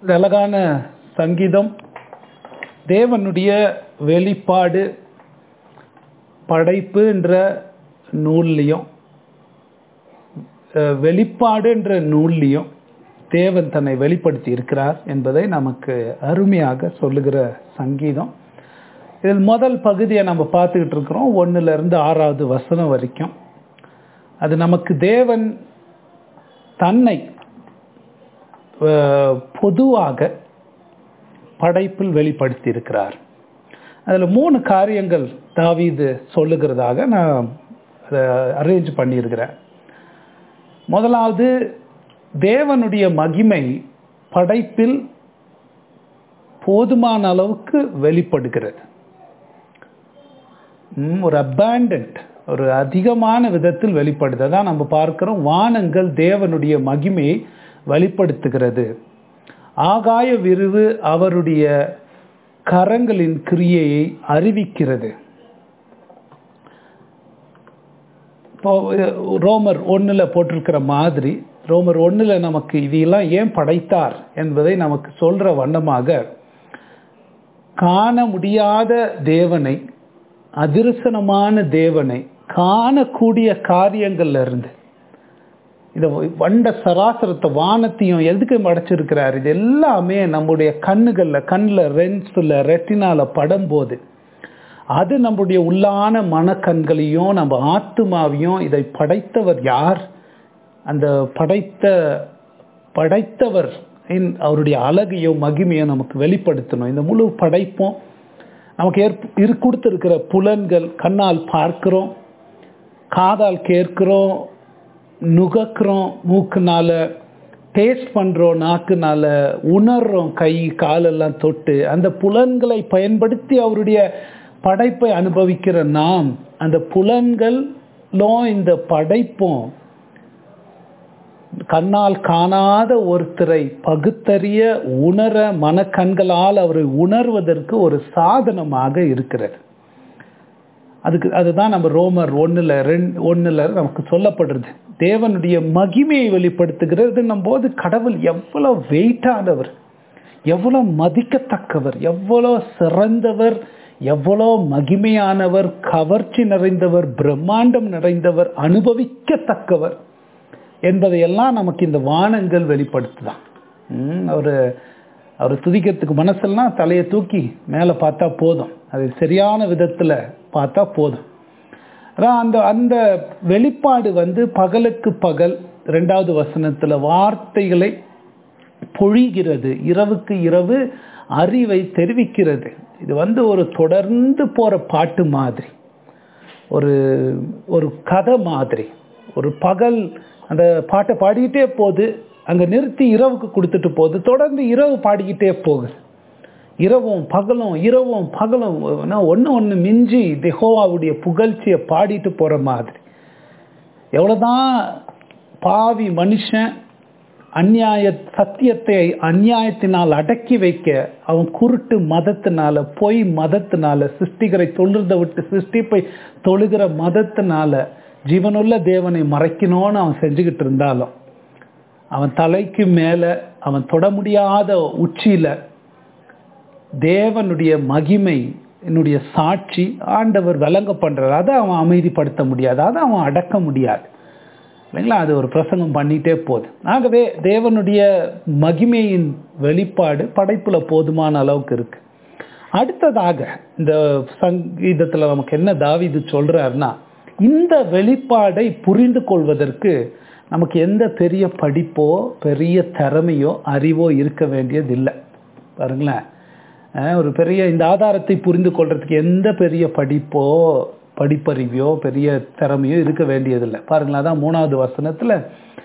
இந்த அழகான சங்கீதம் தேவனுடைய வெளிப்பாடு படைப்புன்ற நூல்லையும் அஹ், வெளிப்பாடுன்ற நூல்லையும் தேவன் தன்னை வெளிப்படுத்தி இருக்கிறார் என்பதை நமக்கு அருமையாக சொல்லுகிற சங்கீதம் இதில் முதல் பகுதியை நம்ம பார்த்துக்கிட்டு இருக்கிறோம் ஒண்ணுல இருந்து ஆறாவது வசனம் வரைக்கும் அது நமக்கு தேவன் தன்னை அஹ், பொதுவாக படைப்பில் வெளிப்படுத்தி இருக்கிறார் அதுல மூணு காரியங்கள் தாவீது சொல்லுகிறதாக நான் அதை அரேஞ்ச் பண்ணியிருக்கிறேன் முதலாவது தேவனுடைய மகிமை படைப்பில் போதுமான அளவுக்கு வெளிப்படுகிறது ம், ஒரு அபேண்டன்ட் ஒரு அதிகமான விதத்தில் வெளிப்படுது அதான் நம்ம பார்க்கிறோம் வானங்கள் தேவனுடைய மகிமையை வெளிப்படுத்துகிறது ஆகாய விரிவு அவருடைய கரங்களின் கிரியையை அறிவிக்கிறது இப்போ அஹ், ரோமர் ஒண்ணுல போட்டிருக்கிற மாதிரி ரோமர் ஒண்ணுல நமக்கு இதையெல்லாம் ஏன் படைத்தார் என்பதை நமக்கு சொல்ற வண்ணமாக காண முடியாத தேவனை அதிர்சனமான தேவனை காணக்கூடிய காரியங்கள்ல இருந்து இந்த வண்ட சராசரத்தை வானத்தையும் எதுக்கு படைச்சிருக்கிறார் இது எல்லாமே நம்முடைய கண்ணுகள்ல கண்ணில் ரென்ஸ்ல ரெட்டினால படும்போது அது நம்முடைய உள்ளான மனக்கண்களையும் நம்ம ஆத்துமாவையும் இதை படைத்தவர் யார் அந்த படைத்த படைத்தவர் இன் அவருடைய அழகையும் மகிமையும் நமக்கு வெளிப்படுத்தணும் இந்த முழு படைப்பும் நமக்கு ஏற்ப இரு கொடுத்திருக்கிற புலன்கள் கண்ணால் பார்க்கிறோம் காதால் கேட்கிறோம் நுகக்கிறோம் மூக்குனால டேஸ்ட் பண்றோம் நாக்குனால உணர்றோம் கை காலெல்லாம் தொட்டு அந்த புலன்களை பயன்படுத்தி அவருடைய படைப்பை அனுபவிக்கிற நாம் அந்த புலன்களும் இந்த படைப்பும் கண்ணால் காணாத ஒருத்தரை பகுத்தறிய உணர மனக்கண்களால் அவரை உணர்வதற்கு ஒரு சாதனமாக இருக்கிறது அதுக்கு அதுதான் நம்ம ரோமர் ஒண்ணுல ரெண்டு ஒண்ணுல நமக்கு சொல்லப்படுறது தேவனுடைய மகிமையை வெளிப்படுத்துகிறது போது கடவுள் எவ்வளவு வெயிட்டானவர் எவ்வளவு மதிக்கத்தக்கவர் எவ்வளவு சிறந்தவர் எவ்வளவு மகிமையானவர் கவர்ச்சி நிறைந்தவர் பிரம்மாண்டம் நிறைந்தவர் அனுபவிக்கத்தக்கவர் என்பதையெல்லாம் நமக்கு இந்த வானங்கள் வெளிப்படுத்துதான் ம், அவரு அவர் துதிக்கிறதுக்கு மனசெல்லாம் தலையை தூக்கி மேலே பார்த்தா போதும் அது சரியான விதத்தில் பார்த்தா போதும் அதான் அந்த அந்த வெளிப்பாடு வந்து பகலுக்கு பகல் ரெண்டாவது வசனத்துல வார்த்தைகளை பொழிகிறது இரவுக்கு இரவு அறிவை தெரிவிக்கிறது இது வந்து ஒரு தொடர்ந்து போற பாட்டு மாதிரி ஒரு ஒரு கதை மாதிரி ஒரு பகல் அந்த பாட்டை பாடிக்கிட்டே போகுது அங்க நிறுத்தி இரவுக்கு கொடுத்துட்டு போகுது தொடர்ந்து இரவு பாடிக்கிட்டே போகுது இரவும் பகலும் இரவும் பகலும் ஒன்று ஒன்று மிஞ்சி தெஹோவாவுடைய புகழ்ச்சியை பாடிட்டு போற மாதிரி எவ்வளவுதான் பாவி மனுஷன் அந்நியாய சத்தியத்தை அநியாயத்தினால் அடக்கி வைக்க அவன் குருட்டு மதத்தினால பொய் மதத்தினால சிருஷ்டிகரை தொழுறதை விட்டு சிருஷ்டிப்பை தொழுகிற மதத்தினால ஜீவனுள்ள தேவனை மறைக்கணும்னு அவன் செஞ்சுக்கிட்டு இருந்தாலும் அவன் தலைக்கு மேல அவன் தொட முடியாத உச்சியில தேவனுடைய மகிமை என்னுடைய சாட்சி ஆண்டவர் விளங்க பண்றார் அதை அவன் அமைதிப்படுத்த முடியாது அதை அவன் அடக்க முடியாது இல்லைங்களா அது ஒரு பிரசங்கம் பண்ணிட்டே போகுது ஆகவே தேவனுடைய மகிமையின் வெளிப்பாடு படைப்புல போதுமான அளவுக்கு இருக்கு அடுத்ததாக இந்த சங்கீதத்துல நமக்கு என்ன தாவிது சொல்றாருன்னா இந்த வெளிப்பாடை புரிந்து கொள்வதற்கு நமக்கு எந்த பெரிய படிப்போ பெரிய திறமையோ அறிவோ இருக்க வேண்டியது இல்லை பாருங்களேன் அஹ் ஒரு பெரிய இந்த ஆதாரத்தை புரிந்து கொள்றதுக்கு எந்த பெரிய படிப்போ படிப்பறிவையோ பெரிய திறமையோ இருக்க வேண்டியதில்லை பாருங்களேன் அதான் மூணாவது வசனத்துல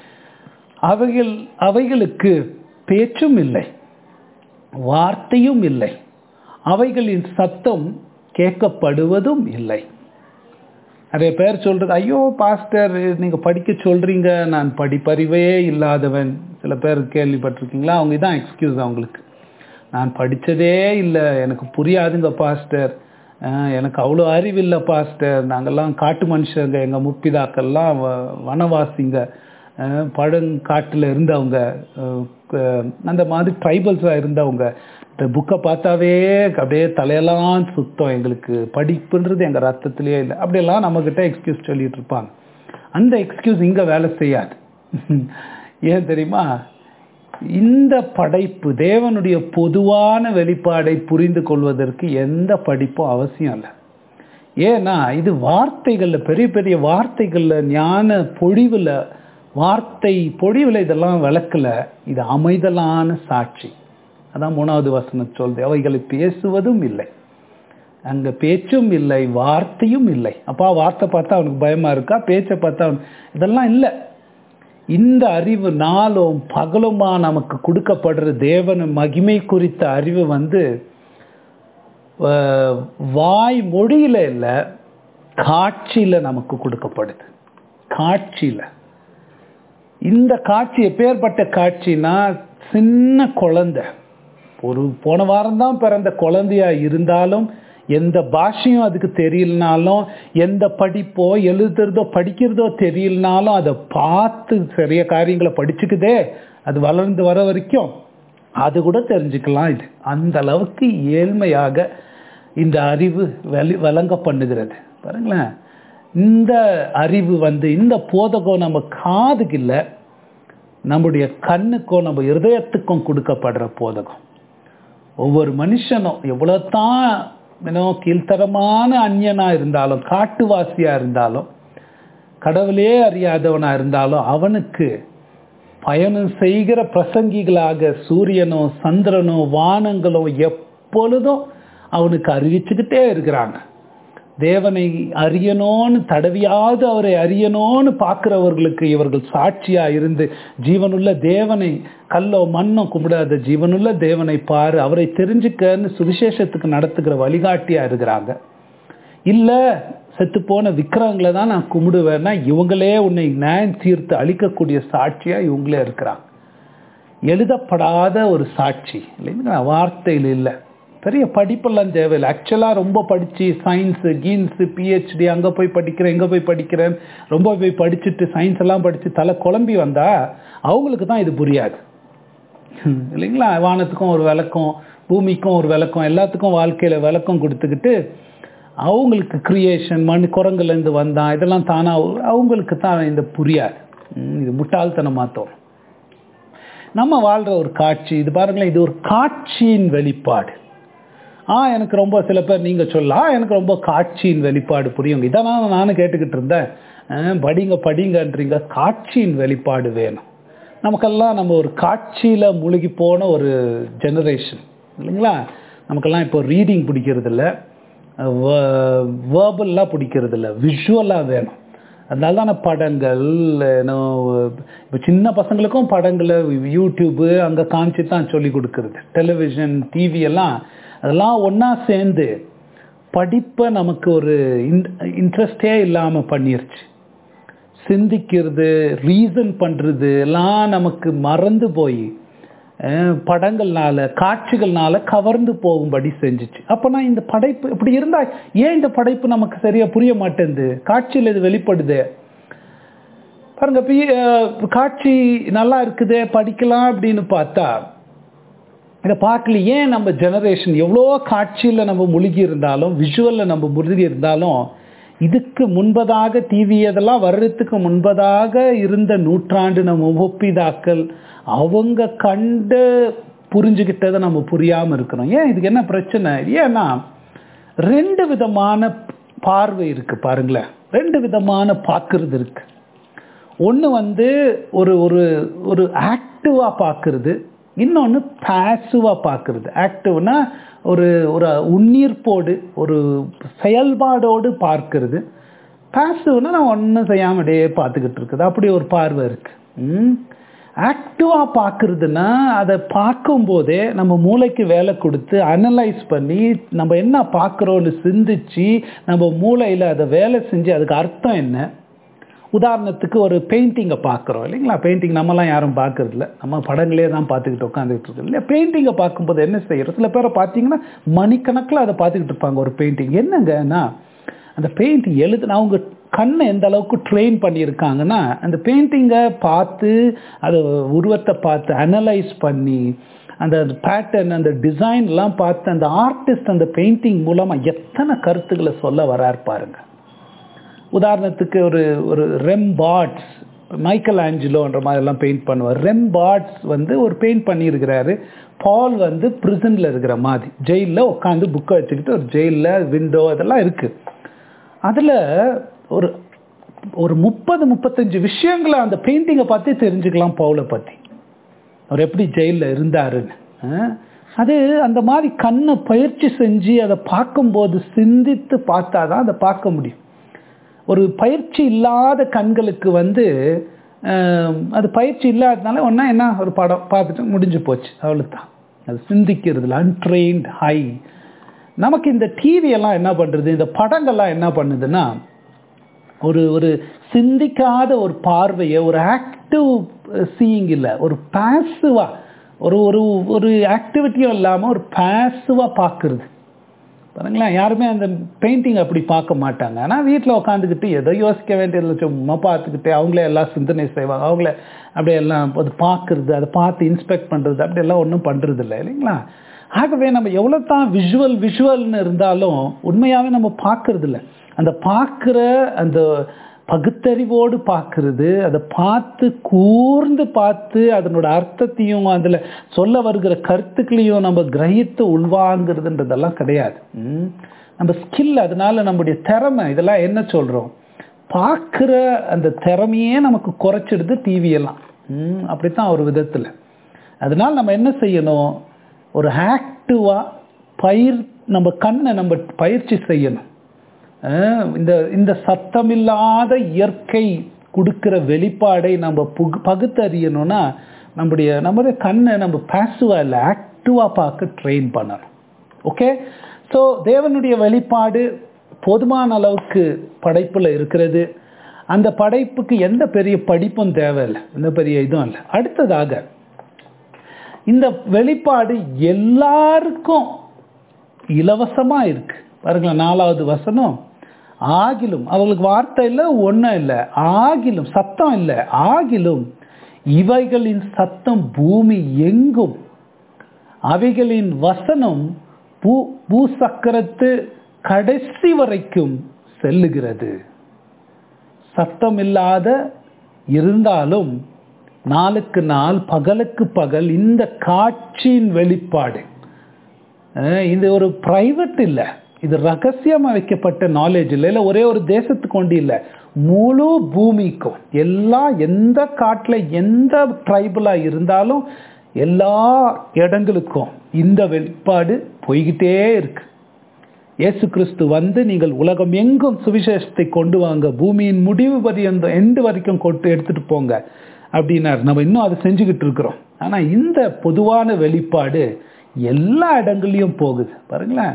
அவைகள் அவைகளுக்கு பேச்சும் இல்லை வார்த்தையும் இல்லை அவைகளின் சத்தம் கேட்கப்படுவதும் இல்லை நிறைய பேர் சொல்றது ஐயோ பாஸ்டர் நீங்க படிக்க சொல்றீங்க நான் படிப்பறிவே இல்லாதவன் சில பேர் கேள்விப்பட்டிருக்கீங்களா அவங்க இதான் எக்ஸ்கியூஸ் அவங்களுக்கு நான் படிச்சதே இல்லை எனக்கு புரியாதுங்க பாஸ்டர் அஹ் எனக்கு அவ்வளோ அறிவில்லை பாஸ்டர் நாங்கெல்லாம் காட்டு மனுஷங்க எங்கள் முற்பிதாக்கள்லாம் வ- வனவாசிங்க அஹ், பழங்காட்டுல இருந்தவங்க அஹ், க- அந்த மாதிரி ட்ரைபல்ஸாக இருந்தவங்க இந்த புக்கை பார்த்தாவே அப்படியே தலையெல்லாம் சுத்தம் எங்களுக்கு படிப்புன்றது எங்கள் ரத்தத்திலேயே இல்லை அப்படியெல்லாம் நம்மக்கிட்ட எக்ஸ்கியூஸ் சொல்லிட்டு இருப்பாங்க அந்த எக்ஸ்கியூஸ் இங்கே வேலை செய்யாது ஏன் தெரியுமா இந்த படைப்பு தேவனுடைய பொதுவான வெளிப்பாடை புரிந்து கொள்வதற்கு எந்த படிப்பும் அவசியம் இல்லை ஏன்னா இது வார்த்தைகள்ல பெரிய பெரிய வார்த்தைகள்ல ஞான பொழிவுல வார்த்தை பொழிவுல இதெல்லாம் விளக்கல இது அமைதலான சாட்சி அதான் மூணாவது வசனம் சொல்றது அவைகளை பேசுவதும் இல்லை அங்க பேச்சும் இல்லை வார்த்தையும் இல்லை அப்பா வார்த்தை பார்த்தா அவனுக்கு பயமா இருக்கா பேச்சை பார்த்தா அவனுக்கு இதெல்லாம் இல்லை இந்த அறிவு நாளும் பகலுமா நமக்கு கொடுக்கப்படுற தேவன மகிமை குறித்த அறிவு வந்து அஹ், வாய் மொழியில இல்லை காட்சியில நமக்கு கொடுக்கப்படுது காட்சியில இந்த காட்சி எப்பேற்பட்ட காட்சினா சின்ன குழந்தை ஒரு போன வாரம் தான் பிறந்த குழந்தையா இருந்தாலும் எந்த பாஷையும் அதுக்கு தெரியலனாலும் எந்த படிப்போ எழுதுறதோ படிக்கிறதோ தெரியலனாலும் அதை பார்த்து சரியா காரியங்களை படிச்சுக்குதே அது வளர்ந்து வர வரைக்கும் அது கூட தெரிஞ்சுக்கலாம் இது அந்த அளவுக்கு ஏழ்மையாக இந்த அறிவு வெளி வழங்க பண்ணுகிறது பாருங்களேன் இந்த அறிவு வந்து இந்த போதகம் நம்ம காதுக்கு இல்லை நம்முடைய கண்ணுக்கும் நம்ம இருதயத்துக்கும் கொடுக்கப்படுற போதகம் ஒவ்வொரு மனுஷனும் எவ்வளவுதான் ஏன்னோ கீழ்த்தரமான அந்நியனா இருந்தாலும் காட்டுவாசியா இருந்தாலும் கடவுளே அறியாதவனா இருந்தாலும் அவனுக்கு பயணம் செய்கிற பிரசங்கிகளாக சூரியனோ சந்திரனோ வானங்களோ எப்பொழுதும் அவனுக்கு அறிவிச்சுக்கிட்டே இருக்கிறாங்க தேவனை அறியணும்னு தடவியாவது அவரை அறியணும்னு பார்க்கிறவர்களுக்கு இவர்கள் சாட்சியா இருந்து ஜீவனுள்ள தேவனை கல்லோ மண்ணோ கும்பிடாத ஜீவனுள்ள தேவனை பாரு அவரை தெரிஞ்சுக்கன்னு சுவிசேஷத்துக்கு நடத்துகிற வழிகாட்டியா இருக்கிறாங்க இல்ல செத்து போன விக்கிரகங்களை தான் நான் கும்பிடுவேன்னா இவங்களே உன்னை நியாயம் தீர்த்து அழிக்கக்கூடிய சாட்சியா இவங்களே இருக்கிறாங்க எழுதப்படாத ஒரு சாட்சி இல்லைங்களா வார்த்தையில் இல்லை பெரிய படிப்பெல்லாம் தேவையில்லை ஆக்சுவலாக ரொம்ப படித்து சயின்ஸு கீன்ஸு பிஹெச்டி அங்கே போய் படிக்கிறேன் இங்கே போய் படிக்கிறேன் ரொம்ப போய் படிச்சுட்டு சயின்ஸ் எல்லாம் படித்து தலை குழம்பி வந்தா அவங்களுக்கு தான் இது புரியாது ஹம், இல்லைங்களா வானத்துக்கும் ஒரு விளக்கம் பூமிக்கும் ஒரு விளக்கம் எல்லாத்துக்கும் வாழ்க்கையில் விளக்கம் கொடுத்துக்கிட்டு அவங்களுக்கு கிரியேஷன் மண் குரங்குலேருந்து வந்தான் இதெல்லாம் தானா அவங்களுக்கு தான் இந்த புரியாது ஹம், இது முட்டாள்தனமாக தோணும் நம்ம வாழ்ற ஒரு காட்சி இது பாருங்களேன் இது ஒரு காட்சியின் வெளிப்பாடு ஆ எனக்கு ரொம்ப சில பேர் நீங்க சொல்லலாம் எனக்கு ரொம்ப காட்சியின் வெளிப்பாடு புரியுங்க இதான் நான் நானும் கேட்டுக்கிட்டு இருந்தேன் அஹ், படிங்க படிங்கன்றீங்க காட்சியின் வெளிப்பாடு வேணும் நமக்கெல்லாம் நம்ம ஒரு காட்சியில மூழ்கி போன ஒரு ஜெனரேஷன் இல்லைங்களா நமக்கெல்லாம் இப்போ ரீடிங் பிடிக்கிறது இல்லை வேர்பல்லாம் பிடிக்கிறது இல்லை விஷுவலாக வேணும் அதனால தானே படங்கள் இப்போ சின்ன பசங்களுக்கும் படங்களை யூடியூப்பு அங்கே காமிச்சு தான் சொல்லி கொடுக்கறது டெலிவிஷன் டிவி எல்லாம் அதெல்லாம் ஒன்றா சேர்ந்து படிப்பை நமக்கு ஒரு இன்ட்ரெஸ்டே இல்லாமல் பண்ணிருச்சு சிந்திக்கிறது ரீசன் பண்ணுறது எல்லாம் நமக்கு மறந்து போய் அஹ், படங்கள்னால காட்சிகள்னால கவர்ந்து போகும்படி செஞ்சுச்சு அப்போனா இந்த படைப்பு இப்படி இருந்தா ஏன் இந்த படைப்பு நமக்கு சரியா புரிய மாட்டேங்குது காட்சியில் இது வெளிப்படுது பாருங்க இப்ப, அஹ், காட்சி நல்லா இருக்குதே படிக்கலாம் அப்படின்னு பார்த்தா இதை பார்க்கல ஏன் நம்ம ஜெனரேஷன் எவ்வளோ காட்சியில் நம்ம முழுகி இருந்தாலும் விஷுவலில் நம்ம முழுகி இருந்தாலும் இதுக்கு முன்பதாக டிவி அதெல்லாம் வர்றதுக்கு முன்பதாக இருந்த நூற்றாண்டு நம்ம ஒப்பிதாக்கள் அவங்க கண்டு புரிஞ்சுக்கிட்டதை நம்ம புரியாமல் இருக்கிறோம் ஏன் இதுக்கு என்ன பிரச்சனை ஏன்னா ரெண்டு விதமான பார்வை இருக்கு பாருங்களேன் ரெண்டு விதமான பார்க்கறது இருக்கு ஒன்று வந்து ஒரு ஒரு ஒரு ஆக்டிவாக பார்க்கறது இன்னொன்று பேசிவாக பார்க்கறது ஆக்டிவ்னா ஒரு ஒரு உன்னீர்ப்போடு ஒரு செயல்பாடோடு பார்க்கறது பேசிவ்னா நான் ஒன்றும் செய்யாம அப்படியே பார்த்துக்கிட்டு இருக்குது அப்படி ஒரு பார்வை இருக்கு ஆக்டிவாக பார்க்கறதுன்னா அதை பார்க்கும்போதே நம்ம மூளைக்கு வேலை கொடுத்து அனலைஸ் பண்ணி நம்ம என்ன பார்க்குறோன்னு சிந்திச்சு நம்ம மூளையில் அதை வேலை செஞ்சு அதுக்கு அர்த்தம் என்ன உதாரணத்துக்கு ஒரு பெயிண்டிங்கை பார்க்குறோம் இல்லைங்களா பெயிண்டிங் நம்மலாம் யாரும் பார்க்கறது இல்ல நம்ம படங்களே தான் பார்த்துக்கிட்டு உட்காந்துக்கிட்டு இருக்கோம் இல்லையா பெயிண்டிங்கை பார்க்கும்போது என்ன செய்யறோம் சில பேரை பார்த்தீங்கன்னா மணிக்கணக்கில் அதை பார்த்துக்கிட்டு இருப்பாங்க ஒரு பெயிண்டிங் என்னங்கன்னா அந்த பெயிண்ட் எழுதுன அவங்க கண்ணை எந்த அளவுக்கு ட்ரெயின் பண்ணியிருக்காங்கன்னா அந்த பெயிண்டிங்கை பார்த்து அதை உருவத்தை பார்த்து அனலைஸ் பண்ணி அந்த பேட்டர்ன் அந்த டிசைன்லாம் பார்த்து அந்த ஆர்டிஸ்ட் அந்த பெயிண்டிங் மூலமாக எத்தனை கருத்துக்களை சொல்ல வரார் பாருங்க உதாரணத்துக்கு ஒரு ஒரு ரெம் பாட்ஸ் மைக்கேல் ஆஞ்சலோன்ற மாதிரிலாம் பெயிண்ட் பண்ணுவார் ரெம் பாட்ஸ் வந்து ஒரு பெயிண்ட் பண்ணியிருக்கிறாரு பால் வந்து ப்ரிசனில் இருக்கிற மாதிரி ஜெயிலில் உட்காந்து புக்கை வச்சுக்கிட்டு ஒரு ஜெயிலில் விண்டோ இதெல்லாம் இருக்குது அதில் ஒரு ஒரு முப்பது முப்பத்தஞ்சு விஷயங்களை அந்த பெயிண்டிங்கை பார்த்து தெரிஞ்சுக்கலாம் பவுலை பற்றி அவர் எப்படி ஜெயிலில் இருந்தாருன்னு அஹ், அது அந்த மாதிரி கண்ணை பயிற்சி செஞ்சு அதை பார்க்கும்போது சிந்தித்து பார்த்தா தான் அதை பார்க்க முடியும் ஒரு பயிற்சி இல்லாத கண்களுக்கு வந்து அஹ், அது பயிற்சி இல்லாததுனால ஒன்றா என்ன ஒரு படம் பார்த்துட்டு முடிஞ்சு போச்சு அவ்வளோதான் அது சிந்திக்கிறதுல அன்ட்ரெயின்ட் ஹை நமக்கு இந்த டிவி எல்லாம் என்ன பண்ணுறது இந்த படங்கள்லாம் என்ன பண்ணுதுன்னா ஒரு ஒரு சிந்திக்காத ஒரு பார்வையை ஒரு ஆக்டிவ் சீயிங் இல்லை ஒரு பேசிவாக ஒரு ஒரு ஒரு ஆக்டிவிட்டியும் இல்லாமல் ஒரு பேசிவாக பார்க்குறது பாருங்களேன் யாருமே அந்த பெயிண்டிங் அப்படி பார்க்க மாட்டாங்க ஆனால் வீட்டில் உட்காந்துக்கிட்டு எதோ யோசிக்க வேண்டியதில்லை சும்மா பார்த்துக்கிட்டு அவங்களே எல்லாம் சிந்தனை செய்வாங்க அவங்களே அப்படியே எல்லாம் அது பார்க்குறது அதை பார்த்து இன்ஸ்பெக்ட் பண்ணுறது அப்படியெல்லாம் ஒன்றும் பண்ணுறது இல்லை இல்லைங்களா ஆகவே நம்ம எவ்வளோ தான் விஷுவல் விஷுவல்னு இருந்தாலும் உண்மையாகவே நம்ம பார்க்கறது இல்லை அந்த பார்க்குற அந்த பகுத்தறிவோடு பார்க்கறது அதை பார்த்து கூர்ந்து பார்த்து அதனோட அர்த்தத்தையும் அதில் சொல்ல வருகிற கருத்துக்களையும் நம்ம கிரகித்து உள்வாங்கிறதுன்றதெல்லாம் கிடையாது ம். நம்ம ஸ்கில் அதனால நம்முடைய திறமை இதெல்லாம் என்ன சொல்கிறோம் பார்க்குற அந்த திறமையே நமக்கு குறைச்சிடுது டிவி எல்லாம் ம், அப்படித்தான் ஒரு விதத்தில் அதனால நம்ம என்ன செய்யணும் ஒரு ஆக்டிவாக பயிர் நம்ம கண்ணை நம்ம பயிற்சி செய்யணும் அஹ் இந்த இந்த சத்தமில்லாத இயற்கை கொடுக்கிற வெளிப்பாடை நம்ம புகு பகுத்தறியணும்னா நம்முடைய நம்முடைய கண்ணை நம்ம பேசுவா இல்லை ஆக்டிவாக பார்க்க ட்ரெயின் பண்ணணும் ஓகே ஸோ தேவனுடைய வெளிப்பாடு போதுமான அளவுக்கு படைப்பில் இருக்கிறது அந்த படைப்புக்கு எந்த பெரிய படிப்பும் தேவையில்லை எந்த பெரிய இதுவும் இல்லை அடுத்ததாக இந்த வெளிப்பாடு எல்லாருக்கும் இலவசமா இருக்கு பாருங்களேன் நாலாவது வசனம் ஆகிலும் அவங்களுக்கு வார்த்தை இல்லை ஒன்றும் இல்லை ஆகிலும் சத்தம் இல்லை ஆகிலும் இவைகளின் சத்தம் பூமி எங்கும் அவைகளின் வசனம் பூ பூசக்கரத்து கடைசி வரைக்கும் செல்லுகிறது சத்தம் இல்லாத இருந்தாலும் நாளுக்கு நாள் பகலுக்கு பகல் இந்த காட்சியின் வெளிப்பாடு அஹ் இது ஒரு பிரைவேட் இல்லை இது ரகசியமா வைக்கப்பட்ட நாலேஜ் இல்லை இல்லை ஒரே ஒரு தேசத்துக்கு ஒண்டி இல்லை முழு பூமிக்கும் எல்லா எந்த காட்டில் எந்த ட்ரைபிளா இருந்தாலும் எல்லா இடங்களுக்கும் இந்த வெளிப்பாடு போய்கிட்டே இருக்கு இயேசு கிறிஸ்து வந்து நீங்கள் உலகம் எங்கும் சுவிசேஷத்தை கொண்டு வாங்க பூமியின் முடிவு பரியந்த எண்டு வரைக்கும் கொண்டு எடுத்துட்டு போங்க அப்படின்னார் நம்ம இன்னும் அதை செஞ்சுக்கிட்டு இருக்கிறோம் ஆனா இந்த பொதுவான வெளிப்பாடு எல்லா இடங்கள்லையும் போகுது பாருங்களேன்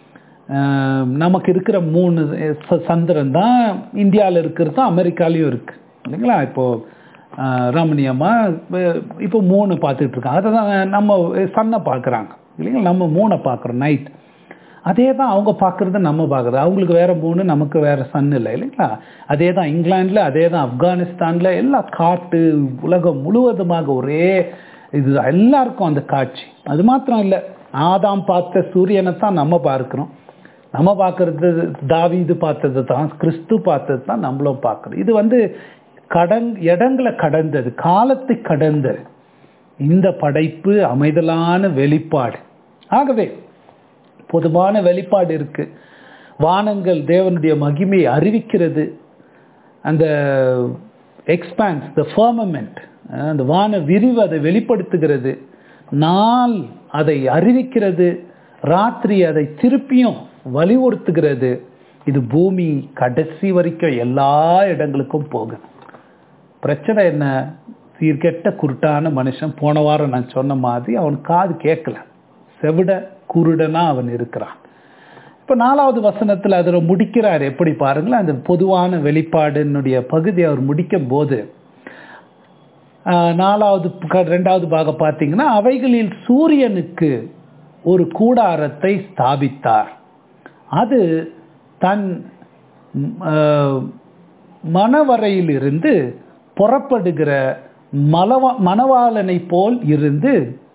ஆஹ் நமக்கு இருக்கிற மூணு ச- சந்திரன் தான் இந்தியாவில் இருக்கிறது தான் அமெரிக்காலையும் இருக்கு இல்லைங்களா இப்போ ஆஹ் ரமணியம்மா இப்ப- இப்போ மூணு பார்த்துட்டு இருக்காங்க அதை தான் நம்ம சன்னை பார்க்குறாங்க இல்லைங்களா நம்ம மூணை பார்க்குறோம் நைட் அதே தான் அவங்க பார்க்குறது நம்ம பார்க்குறது அவங்களுக்கு வேற மூணு நமக்கு வேற சன் இல்லை இல்லைங்களா அதே தான் இங்கிலாந்தில் அதே தான் ஆப்கானிஸ்தானில் எல்லா காட்டு உலகம் முழுவதுமாக ஒரே இது எல்லாருக்கும் அந்த காட்சி அது மாத்திரம் இல்லை ஆதாம் பார்த்த சூரியனை தான் நம்ம பார்க்குறோம் நம்ம பார்க்கறது தாவீது பார்த்தது தான் கிறிஸ்து பார்த்தது தான் நம்மளும் பார்க்குறோம் இது வந்து கடந் இடங்களை கடந்தது காலத்தை கடந்தது இந்த படைப்பு அமைதலான வெளிப்பாடு ஆகவே பொதுவான வெளிப்பாடு இருக்கு வானங்கள் தேவனுடைய மகிமையை அறிவிக்கிறது அந்த எக்ஸ்பான்ஸ் த ஃபர்மமெண்ட் அந்த வான விரிவு அதை வெளிப்படுத்துகிறது நாள் அதை அறிவிக்கிறது ராத்திரி அதை திருப்பியும் வலியுறுத்துகிறது இது பூமி கடைசி வரைக்கும் எல்லா இடங்களுக்கும் போகுது பிரச்சனை என்ன சீர்கெட்ட குருட்டான மனுஷன் போன வாரம் நான் சொன்ன மாதிரி அவன் காது கேட்கல செவிட குருடனா அவன் இருக்கிறான் இப்ப நாலாவது வசனத்துல அதில் முடிக்கிறார் எப்படி பாருங்களேன் அந்த பொதுவான வெளிப்பாடுனுடைய பகுதி அவர் முடிக்கும் போது ஆஹ், நாலாவது ப- ரெண்டாவது பாகம் பார்த்தீங்கன்னா அவைகளில் சூரியனுக்கு ஒரு கூடாரத்தை ஸ்தாபித்தார் அது தன் ம், ஆஹ், மணவரையிலிருந்து புறப்படுகிற மலவா மணவாளனை போல் இருந்து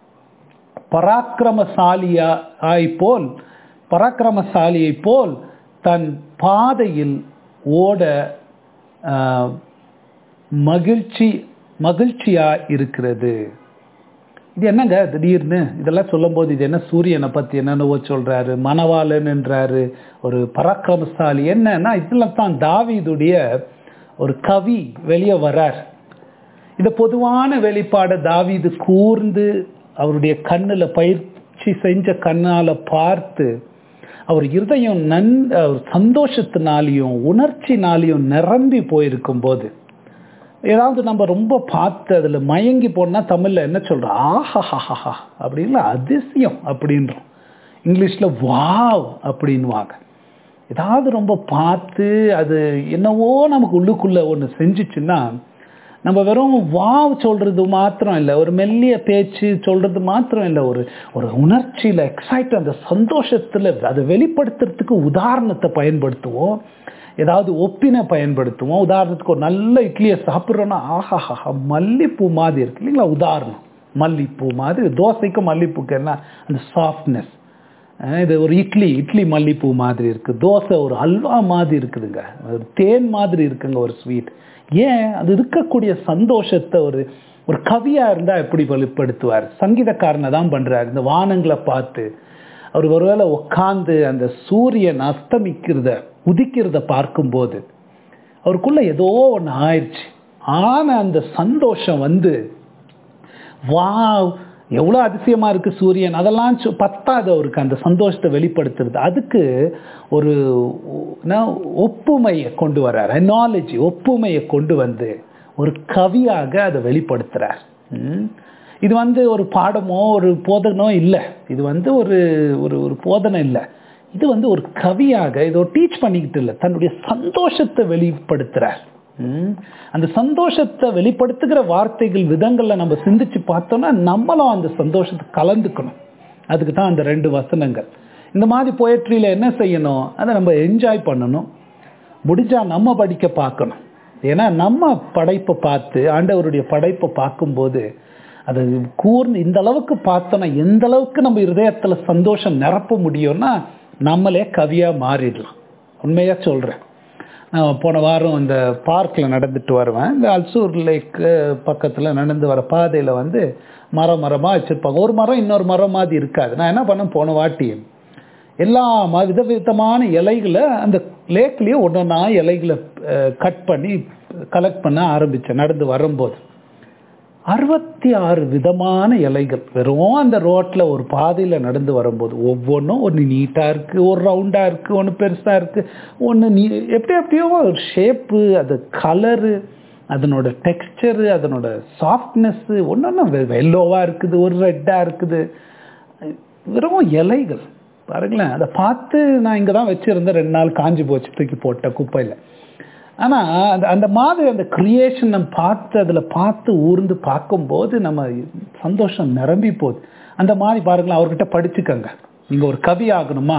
பராக்கிரமசாலியாய் போல் பராக்கிரமசாலியை போல் தன் பாதையில் ஓட ஆஹ், மகிழ்ச்சி மகிழ்ச்சியா இருக்கிறது இது என்னங்க திடீர்னு இதெல்லாம் சொல்லும்போது இது என்ன சூரியனை பத்தி என்னென்னவோ சொல்றாரு மணவாளன்ன்றாரு ஒரு பராக்கிரமசாலி என்னன்னா இதெல்லாம் தான் தாவீதுடைய ஒரு கவி வெளியே வரார் இந்த பொதுவான வெளிப்பாடை தாவீது கூர்ந்து அவருடைய கண்ணுல பயிற்சி செஞ்ச கண்ணால பார்த்து அவர் இருதயம் நன் அவர் சந்தோஷத்தினாலையும் உணர்ச்சினாலையும் நிரம்பி போயிருக்கும் போது ஏதாவது நம்ம ரொம்ப பார்த்து அதுல மயங்கி போனா தமிழ்ல என்ன சொல்றோம் ஆஹாஹாஹா அப்படின்னு அதிசயம் அப்படின்றோம் இங்கிலீஷ்ல வாவ் அப்படின்வாங்க ஏதாவது ரொம்ப பார்த்து அது என்னவோ நமக்கு உள்ளுக்குள்ள ஒன்று செஞ்சுச்சுன்னா நம்ம வெறும் வாவ் சொல்றது மாத்திரம் இல்லை ஒரு மெல்லிய பேச்சு சொல்றது மாத்திரம் இல்லை ஒரு ஒரு உணர்ச்சியில எக்ஸைட் அந்த சந்தோஷத்துல அதை வெளிப்படுத்துறதுக்கு உதாரணத்தை பயன்படுத்துவோம் ஏதாவது ஒப்பினை பயன்படுத்துவோம் உதாரணத்துக்கு ஒரு நல்ல இட்லியை சாப்பிட்றோன்னா ஆஹாஹா மல்லிப்பூ மாதிரி இருக்கு இல்லைங்களா உதாரணம் மல்லிப்பூ மாதிரி தோசைக்கும் மல்லிப்பூக்கு என்ன அந்த சாஃப்ட்னஸ் இது ஒரு இட்லி இட்லி மல்லிப்பூ மாதிரி இருக்கு தோசை ஒரு அல்வா மாதிரி இருக்குதுங்க ஒரு தேன் மாதிரி இருக்குங்க ஒரு ஸ்வீட் ஏன் அது இருக்கக்கூடிய சந்தோஷத்தை ஒரு ஒரு கவியா இருந்தா எப்படி வெளிப்படுத்துவார் சங்கீதக்காரனை தான் பண்றாரு இந்த வானங்களை பார்த்து அவர் ஒருவேளை உட்காந்து அந்த சூரியன் அஸ்தமிக்கிறத உதிக்கிறத பார்க்கும்போது அவருக்குள்ள ஏதோ ஒன்று ஆயிடுச்சு ஆன அந்த சந்தோஷம் வந்து வா எவ்வளோ அதிசயமா இருக்கு சூரியன் அதெல்லாம் சொ- பத்தாது அவருக்கு அந்த சந்தோஷத்தை வெளிப்படுத்துறது அதுக்கு ஒரு என்ன, ஒப்புமையை கொண்டு வர்றார் அனாலஜி ஒப்புமையை கொண்டு வந்து ஒரு கவியாக அதை வெளிப்படுத்துறார் ம். இது வந்து ஒரு பாடமோ ஒரு போதனோ இல்லை இது வந்து ஒரு ஒரு ஒரு போதனை இல்லை இது வந்து ஒரு கவியாக இதோ டீச் பண்ணிக்கிட்டு இல்லை தன்னுடைய சந்தோஷத்தை வெளிப்படுத்துறார் ம். அந்த சந்தோஷத்தை வெளிப்படுத்துகிற வார்த்தைகள் விதங்கள்ல நம்ம சிந்திச்சு பார்த்தோம்னா நம்மளும் அந்த சந்தோஷத்தை கலந்துக்கணும் அதுக்கு தான் அந்த ரெண்டு வசனங்கள் இந்த மாதிரி போயட்ரியில என்ன செய்யணும் அதை நம்ம என்ஜாய் பண்ணணும் முடிஞ்சா நம்ம படிக்க பார்க்கணும் ஏன்னா நம்ம படைப்பை பார்த்து ஆண்டவருடைய படைப்பை பார்க்கும்போது அது கூர்ந்து இந்த அளவுக்கு பார்த்தோன்னா எந்த அளவுக்கு நம்ம இருதயத்துல சந்தோஷம் நிரப்ப முடியும்னா நம்மளே கவியா மாறிடலாம் உண்மையா சொல்றேன் நான் போன வாரம் இந்த பார்க்கில் நடந்துட்டு வருவேன் இந்த அல்சூர் லேக் பக்கத்தில் நடந்து வர பாதையில் வந்து மரம் மரமாக வச்சுருப்பாங்க ஒரு மரம் இன்னொரு மரம் மாதிரி இருக்காது நான் என்ன பண்ணேன் போன வாட்டி எல்லா ம- விதவிதமான இலைகளை அந்த லேக்லேயே ஒன்றொன்னா இலைகளை கட் பண்ணி கலெக்ட் பண்ண ஆரம்பித்தேன் நடந்து வரும்போது அறுபத்தி ஆறு விதமான இலைகள் வெறும் அந்த ரோட்ல ஒரு பாதையில நடந்து வரும்போது ஒவ்வொன்றும் ஒன்று நீட்டா இருக்கு ஒரு ரவுண்டா இருக்கு ஒன்று பெருசா இருக்கு ஒன்று நீ எப்படி எப்படியோ ஒரு ஷேப்பு அது கலரு அதனோட டெக்ஸ்டரு அதனோட சாஃப்ட்னஸ் ஒன்று எல்லோவா இருக்குது ஒரு ரெட்டா இருக்குது வெறும் இலைகள் பாருங்களேன் அதை பார்த்து நான் இங்கே தான் வச்சுருந்தேன் ரெண்டு நாள் காஞ்சி போச்சு தூக்கி போட்டேன் குப்பையில் ஆனால் அந்த அந்த மாதிரி அந்த கிரியேஷன் நம்ம பார்த்து அதில் பார்த்து ஊர்ந்து பார்க்கும்போது நம்ம சந்தோஷம் நிரம்பி போகுது அந்த மாதிரி பாருங்களேன் அவர்கிட்ட படிச்சுக்கங்க நீங்கள் ஒரு கவி ஆகணுமா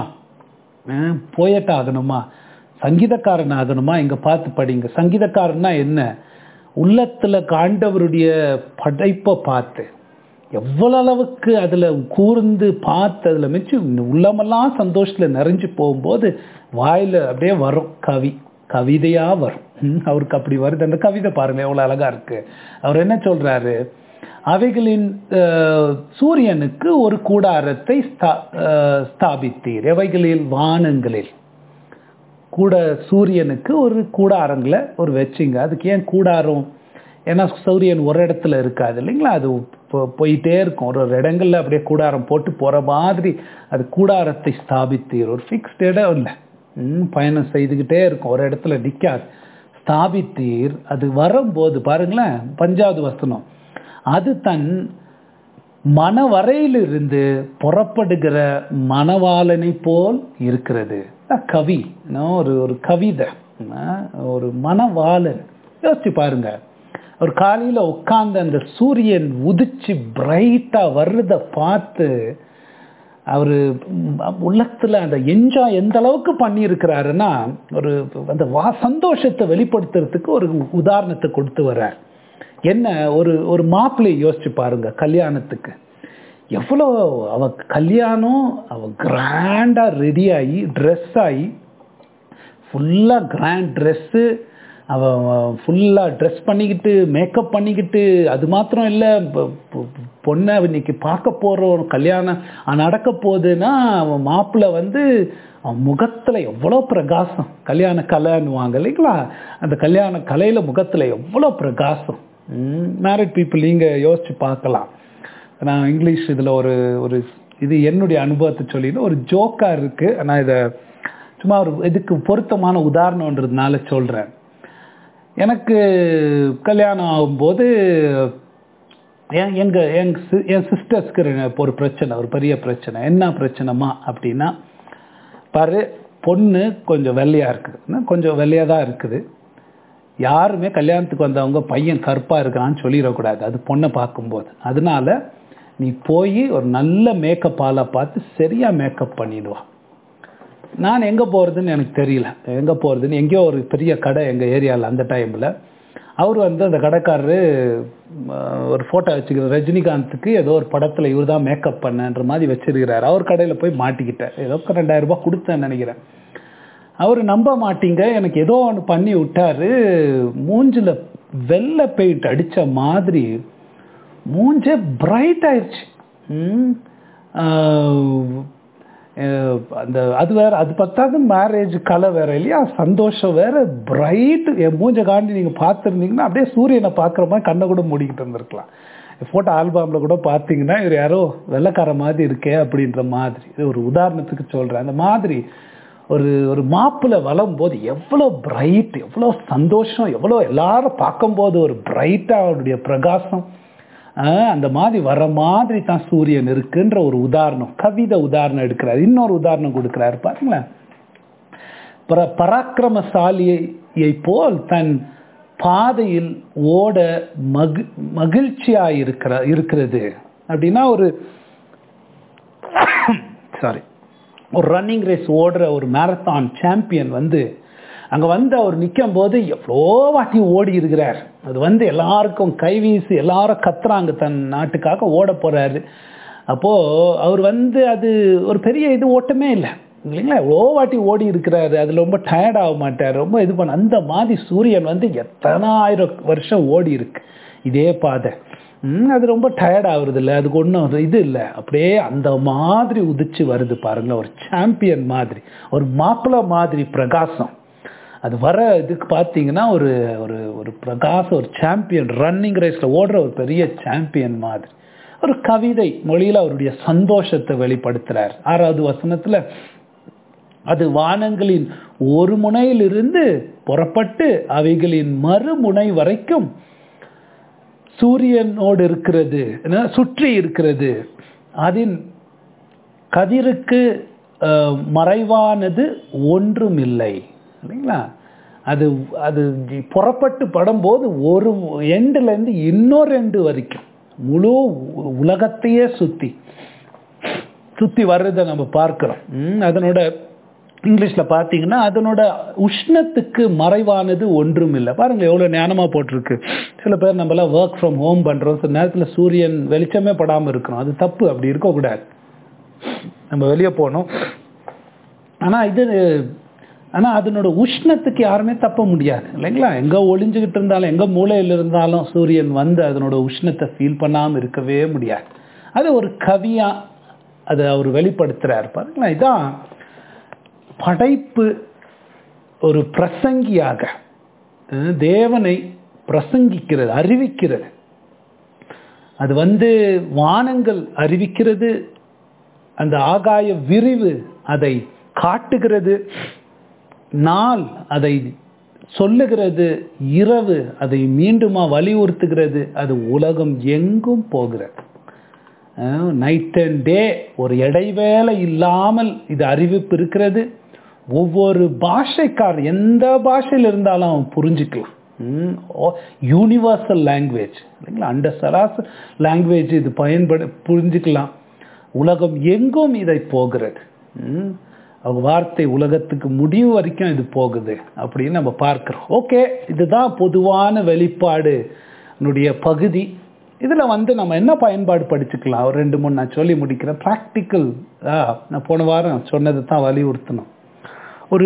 போயட் ஆகணுமா சங்கீதக்காரன் ஆகணுமா இங்கே பார்த்து படிங்க சங்கீதக்காரன்னா என்ன உள்ளத்தில் காண்டவருடைய படைப்பை பார்த்து எவ்வளவு அளவுக்கு அதில் கூர்ந்து பார்த்து அதில் மிச்சு உள்ளமெல்லாம் சந்தோஷத்தில் நிறைஞ்சு போகும்போது வாயில் அப்படியே வரும் கவி கவிதையா வரும் ம், அவருக்கு அப்படி வருது அந்த கவிதை பாருங்க எவ்வளவு அழகா இருக்கு அவர் என்ன சொல்றாரு அவைகளின் அஹ், சூரியனுக்கு ஒரு கூடாரத்தை ஸ்தா- அஹ், ஸ்தாபித்தீர் எவைகளில் வானங்களில் கூட சூரியனுக்கு ஒரு கூடாரங்களை ஒரு வச்சிங்க அதுக்கு ஏன் கூடாரம் ஏன்னா சூரியன் ஒரு இடத்துல இருக்காது இல்லைங்களா அது போ- போயிட்டே இருக்கும் ஒரு ஒரு இடங்கள்ல அப்படியே கூடாரம் போட்டு போற மாதிரி அது கூடாரத்தை ஸ்தாபித்தீர் ஒரு ஃபிக்ஸ்ட் இடம் இல்லை ம், பயணம் செய்துக்கிட்டே இருக்கும் ஒரு இடத்துல நிக்காது ஸ்தாபித்தீர் அது வரும்போது பாருங்களேன் பஞ்சாவது வசனம் அது தன் மனவரையிலிருந்து புறப்படுகிற மணவாளனை போல் இருக்கிறது அதான் கவி இன்னும் ஒரு ஒரு கவிதை ஆஹ் ஒரு மணவாளன் யோசிச்சு பாருங்க ஒரு காலையில உட்கார்ந்து அந்த சூரியன் உதிச்சு பிரைட்டா வர்றத பார்த்து அவர் உள்ளத்துல அந்த என்ஜாய் எந்த அளவுக்கு பண்ணியிருக்கிறாருன்னா ஒரு அந்த வா சந்தோஷத்தை வெளிப்படுத்துறதுக்கு ஒரு உதாரணத்தை கொடுத்து வர்றார் என்ன ஒரு ஒரு மாப்பிள்ளை யோசிச்சு பாருங்க கல்யாணத்துக்கு எவ்வளோ அவ கல்யாணம் அவ கிராண்டா ரெடி ஆகி ட்ரெஸ் ஆகி ஃபுல்லா கிராண்ட் ட்ரெஸ்ஸு அவ ஃபுல்லாக ட்ரெஸ் பண்ணிக்கிட்டு மேக்கப் பண்ணிக்கிட்டு அது மாத்திரம் இல்லை பொண்ணை இன்னைக்கு பார்க்க போகிறோம் கல்யாணம் நடக்க போகுதுன்னா அவன் மாப்பிள்ளை வந்து அவன் முகத்தில் எவ்வளோ பிரகாசம் கல்யாண கலைன்னுவாங்க இல்லைங்களா அந்த கல்யாண கலையில் முகத்தில் எவ்வளோ பிரகாசம் மேரிட் பீப்புள் நீங்கள் யோசிச்சு பார்க்கலாம் நான் இங்கிலீஷ் இதில் ஒரு ஒரு இது என்னுடைய அனுபவத்தை சொல்லிட்டு ஒரு ஜோக்காக இருக்குது நான் இதை சும்மா ஒரு இதுக்கு பொருத்தமான உதாரணன்றதுனால சொல்கிறேன் எனக்கு கல்யாணம் ஆகும்போது என் எங்கள் எங் என் சிஸ்டர்ஸ்க்கு ஒரு பிரச்சனை ஒரு பெரிய பிரச்சனை என்ன பிரச்சனைமா அப்படின்னா பாரு பொண்ணு கொஞ்சம் வெள்ளையாக இருக்குது கொஞ்சம் வெள்ளையாக தான் இருக்குது யாருமே கல்யாணத்துக்கு வந்தவங்க பையன் கருப்பாக இருக்கிறான்னு சொல்லிடக்கூடாது அது பொண்ணை பார்க்கும்போது அதனால நீ போய் ஒரு நல்ல மேக்கப் ஆளை பார்த்து சரியாக மேக்கப் பண்ணிடுவான் நான் எங்கே போகிறதுன்னு எனக்கு தெரியல எங்கே போகிறதுன்னு எங்கேயோ ஒரு பெரிய கடை எங்கள் ஏரியாவில் அந்த டைமில் அவர் வந்து அந்த கடைக்காரரு ஒரு ஃபோட்டோ வச்சுக்கிற ரஜினிகாந்துக்கு ஏதோ ஒரு படத்தில் இவர் தான் மேக்கப் பண்ணன்ற மாதிரி வச்சிருக்கிறார் அவர் கடையில் போய் மாட்டிக்கிட்டேன் ஏதோ ரெண்டாயிரம் ரூபாய் கொடுத்தேன்னு நினைக்கிறேன் அவர் நம்ப மாட்டீங்க எனக்கு ஏதோ ஒன்று பண்ணி விட்டாரு மூஞ்சில் வெள்ளை பெயிண்ட் அடித்த மாதிரி மூஞ்சே பிரைட் ஆயிடுச்சு அந்த அது வேற அது பத்தாவது மேரேஜ் கலை வேற இல்லையா சந்தோஷம் வேற பிரைட் என் மூஞ்ச காண்டி நீங்கள் பார்த்துருந்தீங்கன்னா அப்படியே சூரியனை பார்க்குற மாதிரி கண்ணை கூட மூடிக்கிட்டு இருந்திருக்கலாம் ஃபோட்டோ ஆல்பமில் கூட பார்த்தீங்கன்னா இவர் யாரோ வெள்ளக்கார மாதிரி இருக்கே அப்படின்ற மாதிரி இது ஒரு உதாரணத்துக்கு சொல்கிறேன் அந்த மாதிரி ஒரு ஒரு மாப்பிள்ள வளரும் போது எவ்வளோ பிரைட் எவ்வளோ சந்தோஷம் எவ்வளோ எல்லாரும் பார்க்கும்போது ஒரு பிரைட்டாக அவருடைய பிரகாசம் அந்த மாதிரி வர மாதிரி தான் சூரியன் இருக்குன்ற ஒரு உதாரணம் கவிதை உதாரணம் எடுக்கிறார் இன்னொரு உதாரணம் கொடுக்கிறார் பாருங்களேன் பராக்கிரமசாலியை போல் தன் பாதையில் ஓட மகி மகிழ்ச்சியா இருக்கிற இருக்கிறது அப்படின்னா ஒரு சாரி ஒரு ரன்னிங் ரேஸ் ஓடுற ஒரு மேரத்தான் சாம்பியன் வந்து அங்கே வந்து அவர் நிற்கும் போது எவ்வளோ வாட்டி ஓடி இருக்கிறார் அது வந்து எல்லாருக்கும் கைவீசி எல்லாரும் கத்துறாங்க தன் நாட்டுக்காக ஓட போறாரு அப்போ அவர் வந்து அது ஒரு பெரிய இது ஓட்டமே இல்லை இல்லைங்களா எவ்வளோ வாட்டி ஓடி இருக்கிறாரு அதில் ரொம்ப டயர்ட் ஆக மாட்டார் ரொம்ப இது பண்ண அந்த மாதிரி சூரியன் வந்து எத்தனை ஆயிரம் வருஷம் ஓடி இருக்கு இதே பாதை அது ரொம்ப டயர்ட் ஆகுறது இல்லை அதுக்கு ஒன்றும் இது இல்லை அப்படியே அந்த மாதிரி உதிச்சு வருது பாருங்க ஒரு சாம்பியன் மாதிரி ஒரு மாப்பிள்ளை மாதிரி பிரகாசம் அது வர இதுக்கு பார்த்தீங்கன்னா ஒரு ஒரு ஒரு பிரகாசம் ஒரு சாம்பியன் ரன்னிங் ரேஸில் ஓடுற ஒரு பெரிய சாம்பியன் மாதிரி ஒரு கவிதை மொழியில் அவருடைய சந்தோஷத்தை வெளிப்படுத்துறார் ஆறாவது வசனத்தில் அது வானங்களின் ஒரு முனையிலிருந்து புறப்பட்டு அவைகளின் மறுமுனை வரைக்கும் சூரியனோடு இருக்கிறது சுற்றி இருக்கிறது அதன் கதிருக்கு மறைவானது ஒன்றும் இல்லை இல்லைங்களா அது அது புறப்பட்டு படும்போது ஒரு எண்டுலேருந்து இன்னொரு எண்டு வரைக்கும் முழு உலகத்தையே சுற்றி சுற்றி வர்றதை நம்ம பார்க்குறோம் அதனோட இங்கிலீஷில் பார்த்தீங்கன்னா அதனோட உஷ்ணத்துக்கு மறைவானது ஒன்றும் இல்லை பாருங்கள் எவ்வளோ ஞானமாக போட்டிருக்கு சில பேர் நம்மளாம் ஒர்க் ஃப்ரம் ஹோம் பண்ணுறோம் சில நேரத்தில் சூரியன் வெளிச்சமே படாமல் இருக்கிறோம் அது தப்பு அப்படி இருக்கக்கூடாது நம்ம வெளியே போகணும் ஆனால் இது ஆனால் அதனோட உஷ்ணத்துக்கு யாருமே தப்ப முடியாது இல்லைங்களா எங்கே ஒளிஞ்சுக்கிட்டு இருந்தாலும் எங்கே மூளையில் இருந்தாலும் சூரியன் வந்து அதனோட உஷ்ணத்தை ஃபீல் பண்ணாமல் இருக்கவே முடியாது அது ஒரு கவியாக அதை அவர் வெளிப்படுத்துகிறார் பாருங்களா இதான் படைப்பு ஒரு பிரசங்கியாக தேவனை பிரசங்கிக்கிறது அறிவிக்கிறது அது வந்து வானங்கள் அறிவிக்கிறது அந்த ஆகாய விரிவு அதை காட்டுகிறது நாள் அதை சொல்லுகிறது இரவு அதை மீண்டுமா வலியுறுத்துகிறது அது உலகம் எங்கும் போகிறது நைட் அண்ட் டே ஒரு இடைவேளை இல்லாமல் இது அறிவிப்பு இருக்கிறது ஒவ்வொரு பாஷைக்கார் எந்த பாஷையில் இருந்தாலும் அவன் புரிஞ்சுக்கலாம் யூனிவர்சல் லாங்குவேஜ் இல்லைங்களா அண்ட சராச லாங்குவேஜ் இது பயன்பட புரிஞ்சுக்கலாம் உலகம் எங்கும் இதை போகிறது ம். அவங்க வார்த்தை உலகத்துக்கு முடிவு வரைக்கும் இது போகுது அப்படின்னு நம்ம பார்க்கிறோம் ஓகே இதுதான் பொதுவான வெளிப்பாடு னுடைய பகுதி இதுல வந்து நம்ம என்ன பயன்பாடு படிச்சுக்கலாம் ஒரு ரெண்டு மூணு நான் சொல்லி முடிக்கிறேன் ப்ராக்டிக்கல் நான் போன வாரம் சொன்னதை தான் வலியுறுத்தணும் ஒரு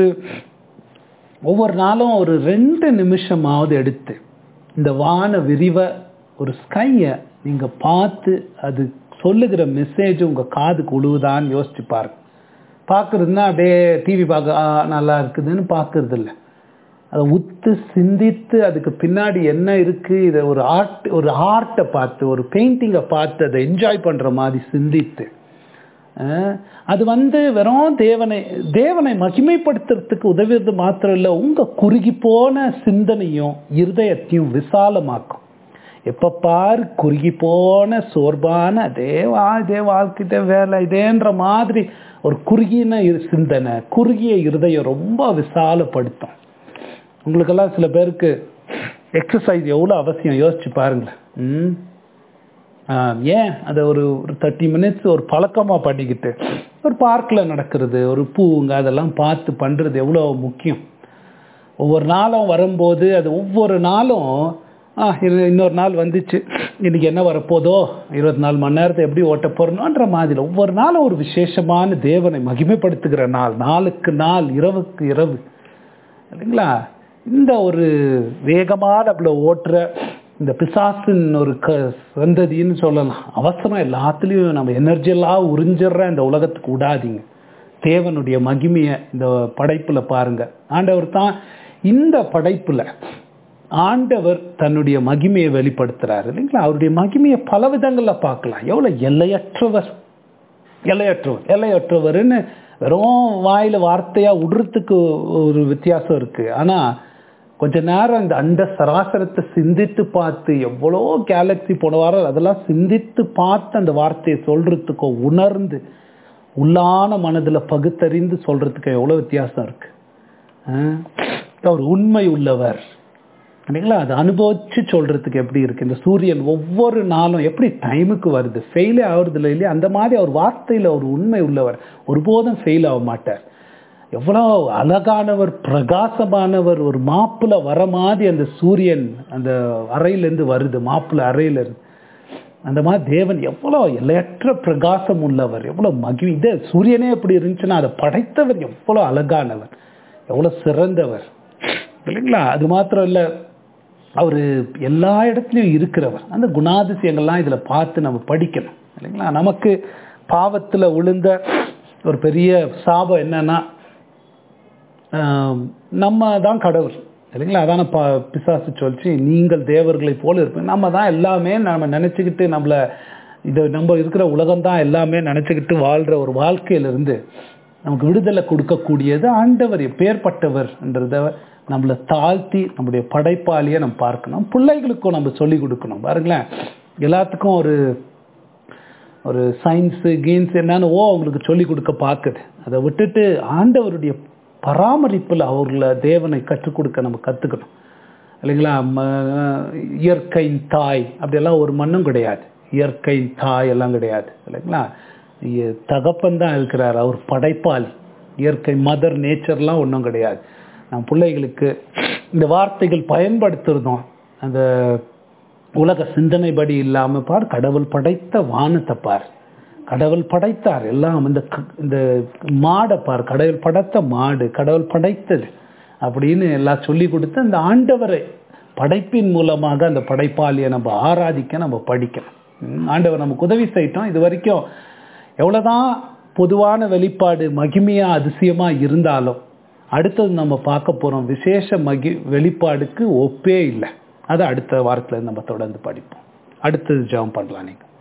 ஒவ்வொரு நாளும் ஒரு ரெண்டு நிமிஷமாவது எடுத்து இந்த வான விரிவை ஒரு ஸ்கையை நீங்க பார்த்து அது சொல்லுகிற மெசேஜ் உங்க காதுக்கு உழுவுதான்னு யோசிச்சு பாருங்க பார்க்கறதுன்னா அப்படியே டிவி பார்க்க ஆ, நல்லா இருக்குதுன்னு பார்க்கறது இல்ல அதை உத்து சிந்தித்து அதுக்கு பின்னாடி என்ன இருக்கு இதை ஒரு ஆர்ட் ஒரு ஆர்ட்டை பார்த்து ஒரு பெயிண்டிங்கை பார்த்து அதை என்ஜாய் பண்ற மாதிரி சிந்தித்து அஹ், அது வந்து வெறும் தேவனை தேவனை மகிமைப்படுத்துறதுக்கு உதவுறது மாத்திரம் இல்லை உங்க குறுகி போன சிந்தனையும் இருதயத்தையும் விசாலமாக்கும் எப்ப பாரு குறுகி போன சோர்வான அதே வா இதே வாழ்க்கை இதே வேலை இதேன்ற மாதிரி ஒரு குறுகின இரு- சிந்தனை குறுகிய இருதயம் ரொம்ப விசாலப்படுத்தும் உங்களுக்கெல்லாம் சில பேருக்கு எக்ஸசைஸ் எவ்வளோ அவசியம் யோசிச்சு பாருங்களேன் ம் ஆஹ் ஏன் அதை ஒரு ஒரு தேர்ட்டி மினிட்ஸ் ஒரு பழக்கமாக பண்ணிக்கிட்டு ஒரு பார்க்கில் நடக்கிறது ஒரு பூங்க அதெல்லாம் பார்த்து பண்ணுறது எவ்வளோ முக்கியம் ஒவ்வொரு நாளும் வரும்போது அது ஒவ்வொரு நாளும் ஆ இது இன்னொரு நாள் வந்துச்சு இன்னைக்கு என்ன வரப்போதோ இருபத்தி நாலு மணி நேரத்தை எப்படி ஓட்ட போறணுன்ற மாதிரி ஒவ்வொரு நாளும் ஒரு விசேஷமான தேவனை மகிமைப்படுத்துகிற நாள் நாளுக்கு நாள் இரவுக்கு இரவு இல்லைங்களா இந்த ஒரு வேகமான அப்படி ஓட்டுற இந்த பிசாசின் ஒரு க சந்ததின்னு சொல்லலாம் அவசரம் எல்லாத்துலேயும் நம்ம எனர்ஜி எல்லாம் உறிஞ்சிடுற இந்த உலகத்துக்கு விடாதீங்க தேவனுடைய மகிமையை இந்த படைப்புல பாருங்க ஆண்டவர் தான் இந்த படைப்புல ஆண்டவர் தன்னுடைய மகிமையை வெளிப்படுத்துறாரு இல்லைங்களா அவருடைய மகிமையை பல விதங்கள்ல பார்க்கலாம் எவ்வளவு எல்லையற்றவர் எல்லையற்றவர் எல்லையற்றவர்னு வெறும் வாயில வார்த்தையா விடுறதுக்கு ஒரு வித்தியாசம் இருக்கு ஆனா கொஞ்ச நேரம் இந்த அண்ட சராசரத்தை சிந்தித்து பார்த்து எவ்வளோ கேலக்சி போன வாரம் அதெல்லாம் சிந்தித்து பார்த்து அந்த வார்த்தையை சொல்றதுக்கோ உணர்ந்து உள்ளான மனதுல பகுத்தறிந்து சொல்றதுக்கு எவ்வளவு வித்தியாசம் இருக்கு ஆஹ் அவர் உண்மை உள்ளவர் இல்லைங்களா அது அனுபவிச்சு சொல்றதுக்கு எப்படி இருக்கு இந்த சூரியன் ஒவ்வொரு நாளும் எப்படி டைமுக்கு வருது ஃபெயிலே ஆகுறது இல்லை இல்லையா அந்த மாதிரி அவர் வார்த்தையில ஒரு உண்மை உள்ளவர் ஒருபோதும் ஃபெயில் ஆக மாட்டார் எவ்வளோ அழகானவர் பிரகாசமானவர் ஒரு மாப்புல வர மாதிரி அந்த சூரியன் அந்த அறையிலேருந்து வருது மாப்புல அறையில இருந்து அந்த மாதிரி தேவன் எவ்வளோ எல்லையற்ற பிரகாசம் உள்ளவர் எவ்வளோ மகிழ் இது சூரியனே எப்படி இருந்துச்சுன்னா அதை படைத்தவர் எவ்வளோ அழகானவர் எவ்வளோ சிறந்தவர் இல்லைங்களா அது மாத்திரம் இல்லை அவர் எல்லா இடத்துலையும் இருக்கிறவர் அந்த குணாதிசயங்கள்லாம் இதில் பார்த்து நம்ம படிக்கணும் இல்லைங்களா நமக்கு பாவத்தில் விழுந்த ஒரு பெரிய சாபம் என்னன்னா ஆஹ், நம்ம தான் கடவுள் இல்லைங்களா அதான பா பிசாசு சொல்லிச்சு நீங்கள் தேவர்களை போல இருப்பீங்க நம்ம தான் எல்லாமே நம்ம நினச்சிக்கிட்டு நம்மளை இது நம்ம இருக்கிற உலகம் தான் எல்லாமே நினச்சிக்கிட்டு வாழ்கிற ஒரு வாழ்க்கையிலிருந்து நமக்கு விடுதலை கொடுக்கக்கூடியது ஆண்டவர் எப்பேற்பட்டவர்ன்றத நம்மளை தாழ்த்தி நம்முடைய படைப்பாளியை நம்ம பார்க்கணும் பிள்ளைகளுக்கும் நம்ம சொல்லி கொடுக்கணும் பாருங்களேன் எல்லாத்துக்கும் ஒரு ஒரு சயின்ஸு கீன்ஸ் என்னன்னு ஓ அவங்களுக்கு சொல்லி கொடுக்க பார்க்குது அதை விட்டுட்டு ஆண்டவருடைய பராமரிப்பில் அவர்களை தேவனை கற்றுக் கொடுக்க நம்ம கற்றுக்கணும் இல்லைங்களா ம- இயற்கையின் தாய் அப்படியெல்லாம் ஒரு மண்ணும் கிடையாது இயற்கையின் தாய் எல்லாம் கிடையாது இல்லைங்களா இ- தகப்பன் தான் இருக்கிறார் அவர் படைப்பாளி இயற்கை மதர் நேச்சர்லாம் ஒன்றும் கிடையாது நம்ம பிள்ளைகளுக்கு இந்த வார்த்தைகள் பயன்படுத்துறதும் அந்த உலக சிந்தனைபடி இல்லாம பார் கடவுள் படைத்த வானத்தை பார் கடவுள் படைத்தார் எல்லாம் இந்த க- இந்த மாடை பார் கடவுள் படைத்த மாடு கடவுள் படைத்தது அப்படின்னு எல்லாம் சொல்லி கொடுத்து அந்த ஆண்டவரை படைப்பின் மூலமாக அந்த படைப்பாளியை நம்ம ஆராதிக்க நம்ம படிக்கணும் ம், ஆண்டவர் நமக்கு உதவி செய்யட்டும் இது வரைக்கும் எவ்வளவுதான் பொதுவான வெளிப்பாடு மகிமையா அதிசயமா இருந்தாலும் அடுத்தது நம்ம பார்க்க போறோம் விசேஷ மகி வெளிப்பாடுக்கு ஒப்பே இல்லை அதை அடுத்த வாரத்துல நம்ம தொடர்ந்து படிப்போம் அடுத்தது ஜெபம் பண்ணலாம் நீங்க